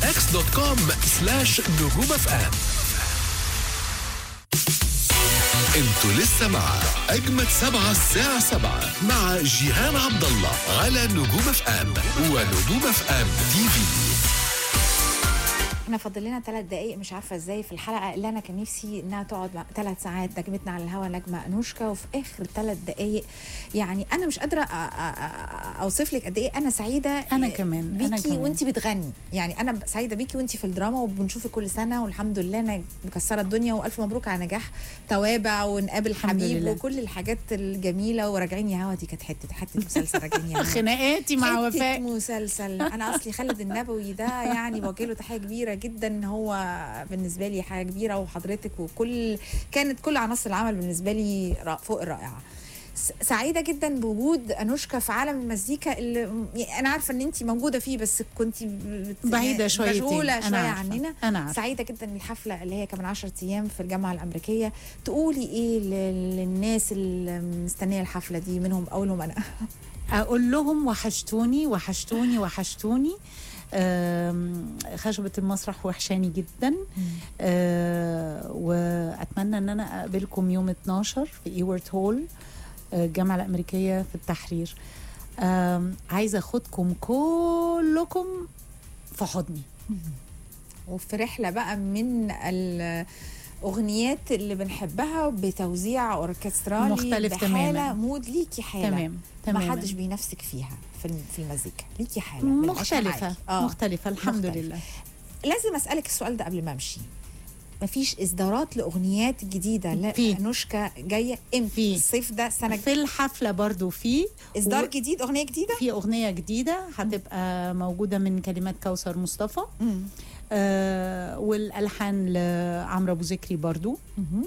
اكس دوت كوم سلاش نجوم اف ام انتوا لسه مع اجمد سبعة الساعة سبعة مع جيهان عبد الله على نجوم اف ام ونجوم اف ام تي في احنا فاضل لنا ثلاث دقائق مش عارفه ازاي في الحلقه اللي انا كان نفسي انها تقعد ثلاث ساعات نجمتنا على الهوا نجمه انوشكا وفي اخر ثلاث دقائق يعني انا مش قادره أ- أ- أ- اوصف لك قد ايه انا سعيده أنا كمان، أنا بيكي كمان. وانت بتغني يعني انا سعيده بيكي وانت في الدراما وبنشوفك كل سنه والحمد لله انا مكسره الدنيا والف مبروك على نجاح توابع ونقابل الحمد حبيب لله. وكل الحاجات الجميله وراجعين يا هوا دي كانت حته حته مسلسل راجعين يا هوا خناقاتي مع حتة وفاء مسلسل انا اصلي خالد النبوي ده يعني بوجه له تحيه كبيره جدا هو بالنسبه لي حاجه كبيره وحضرتك وكل كانت كل عناصر العمل بالنسبه لي رائع- فوق الرائعه س- سعيده جدا بوجود انوشكا في عالم المزيكا اللي يعني انا عارفه ان انت موجوده فيه بس كنت بت- بعيدة شويتين. مشغوله أنا شويه عارفة. عننا أنا عارفة. سعيده جدا الحفله اللي هي كمان 10 ايام في الجامعه الامريكيه تقولي ايه لل- للناس اللي مستنيه الحفله دي منهم اولهم انا اقول لهم وحشتوني وحشتوني وحشتوني آم، خشبة المسرح وحشاني جدا آه، واتمنى ان انا اقابلكم يوم 12 في ايورت هول آه، الجامعة الامريكية في التحرير آم، عايزة اخدكم كلكم في حضني وفي رحلة بقى من الأغنيات اللي بنحبها بتوزيع أوركسترالي مختلف بحالة تماماً. مود ليكي حالة تمام تمام ما حدش بينافسك فيها في الم- في المزيكا ليكي حالة بنعيشها مختلفة معاكي. آه. مختلفة الحمد مختلفة. لله لازم أسألك السؤال ده قبل ما أمشي مفيش إصدارات لأغنيات جديدة في. لأنوشكا جاية إمتى في. الصيف ده سنة في الحفلة برضو في إصدار و- جديد أغنية جديدة في أغنية جديدة هتبقى موجودة من كلمات كوثر مصطفى مم. آه والالحان لعمرو ابو ذكري برضو مهم.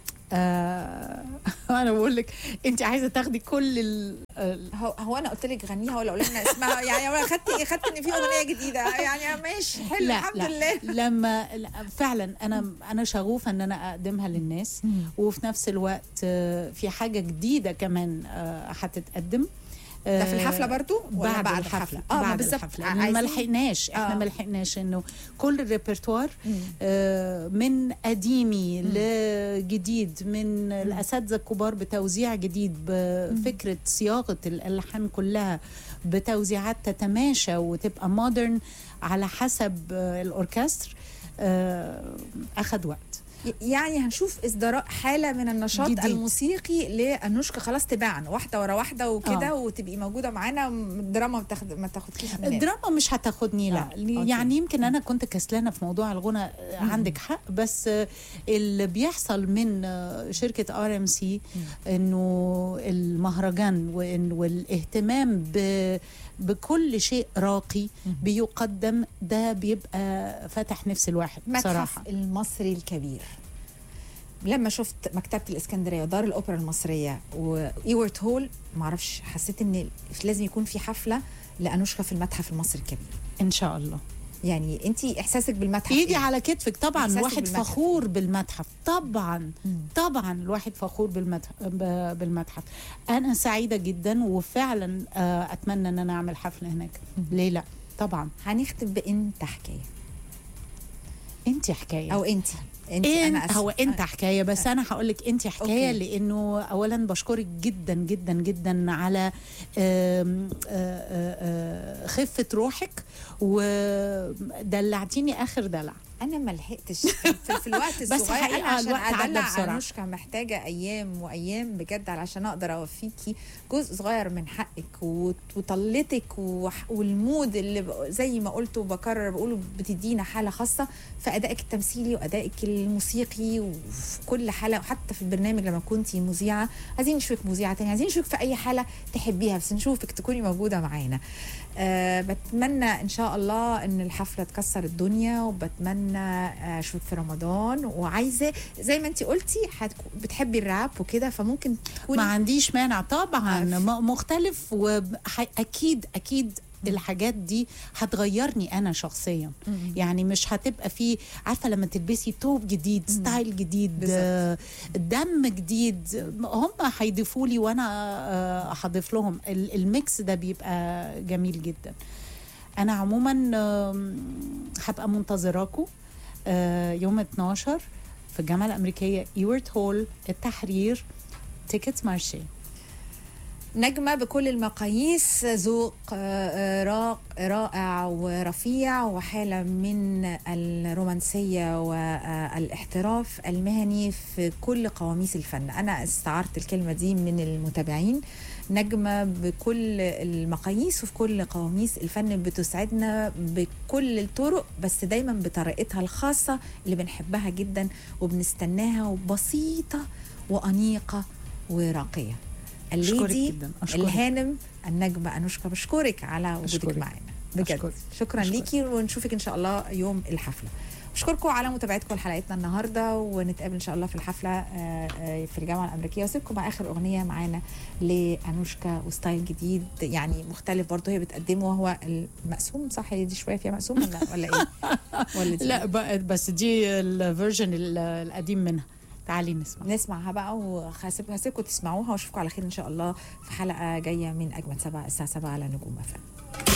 آه انا بقول لك انت عايزه تاخدي كل ال ال- هو هو انا قلت لك غنيها ولا قولي لنا اسمها يعني انا خدت خدت ان في اغنيه جديده يعني ماشي حلو لا الحمد لا لله لما لا، فعلا انا انا شغوفه ان انا اقدمها للناس وفي نفس الوقت آه، في حاجه جديده كمان آه، هتتقدم ده في الحفله برضو ولا بعد, بعد الحفله اه ما بعد بالظبط الحفله يعني ما عايزين- لحقناش احنا آه. ما لحقناش انه كل الريpertoire مم. آه، من قديمي لجديد من الاساتذه الكبار بتوزيع جديد بفكره صياغه الالحان كلها بتوزيعات تتماشى وتبقى مودرن على حسب آه، الاوركستر آه، اخذ وقت يعني هنشوف اصدار حاله من النشاط جديد. الموسيقي لانوشكا خلاص تباعا واحده ورا واحده وكده آه. وتبقي موجوده معانا الدراما ما تاخد ما تاخدكيش مننا الدراما مش هتاخدني لا آه، أوكي. يعني يمكن انا كنت كسلانه في موضوع الغنى آه، عندك حق بس آه، اللي بيحصل من آه، شركه ار ام سي انه المهرجان وإن- والاهتمام ب بكل شيء راقي بيقدم ده بيبقى فاتح نفس الواحد متحف بصراحه المصري الكبير لما شفت مكتبه الاسكندريه ودار الاوبرا المصريه وايورت هول معرفش حسيت ان لازم يكون في حفله لانوشكا في المتحف المصري الكبير ان شاء الله يعني انت احساسك بالمتحف ايدي إيه؟ على كتفك طبعا إحساسك الواحد بالمتحف. فخور بالمتحف طبعا مم. طبعا الواحد فخور بالمتحف بالمتحف انا سعيده جدا وفعلا آه، اتمنى ان انا اعمل حفله هناك ليه لا طبعا هنختم بانت حكايه انت حكايه او انت انت إن انا أسف. هو انت حكايه بس انا هقول لك انت حكايه أوكي. لانه اولا بشكرك جدا جدا جدا على آم، آه، آه، آه، خفه روحك ودلعتيني اخر دلع انا ما لحقتش في, في الوقت بس الصغير حقيقة انا عشان الوقت عدى ادلع بسرعة. انوشكا محتاجه ايام وايام بجد علشان اقدر اوفيكي جزء صغير من حقك وت- وطلتك وح- والمود اللي ب- زي ما قلت وبكرر بقوله بتدينا حاله خاصه في ادائك التمثيلي وادائك الموسيقي وفي كل حاله وحتى في البرنامج لما كنتي مذيعه عايزين نشوفك مذيعه تاني عايزين نشوفك في اي حاله تحبيها بس نشوفك تكوني موجوده معانا أه بتمنى ان شاء الله ان الحفله تكسر الدنيا وبتمنى آه، اشوفك في رمضان وعايزه زي ما انت قلتي هتكو- بتحبي الراب وكده فممكن تكوني ما عنديش مانع طبعا عارف. م- مختلف واكيد اكيد الحاجات دي هتغيرني انا شخصيا مم. يعني مش هتبقى في عارفه لما تلبسي توب جديد ستايل جديد بالظبط. آه، دم جديد هم هيضيفوا لي وانا آه، هضيف لهم ال- الميكس ده بيبقى جميل جدا انا عموما آم، هبقى منتظراكم آه يوم 12 في الجامعه الامريكيه ايورت هول التحرير تيكتس مارشي نجمة بكل المقاييس ذوق آه، راق رائع ورفيع وحالة من الرومانسية والاحتراف المهني في كل قواميس الفن أنا استعرت الكلمة دي من المتابعين نجمة بكل المقاييس وفي كل قواميس الفن بتسعدنا بكل الطرق بس دايما بطريقتها الخاصة اللي بنحبها جدا وبنستناها وبسيطة وأنيقة وراقية أشكرك الليدي جدا أشكرك. الهانم النجمة أنوشكا بشكرك على وجودك أشكرك. معنا بجد أشكرك. شكرا أشكرك. ليكي ونشوفك إن شاء الله يوم الحفلة أشكركم على متابعتكم لحلقتنا النهارده ونتقابل ان شاء الله في الحفله آه، آه، في الجامعه الامريكيه واسيبكم مع اخر اغنيه معانا لانوشكا وستايل جديد يعني مختلف برضه هي بتقدمه وهو المقسوم صح هي دي شويه فيها مقسوم ولا ولا ايه؟ ولا دي لا ب- بس دي الفيرجن ال- القديم منها تعالي نسمع نسمعها بقى وهسيبكم هسيبكم تسمعوها واشوفكم على خير ان شاء الله في حلقه جايه من اجمل سبعه الساعه 7 على نجوم افلام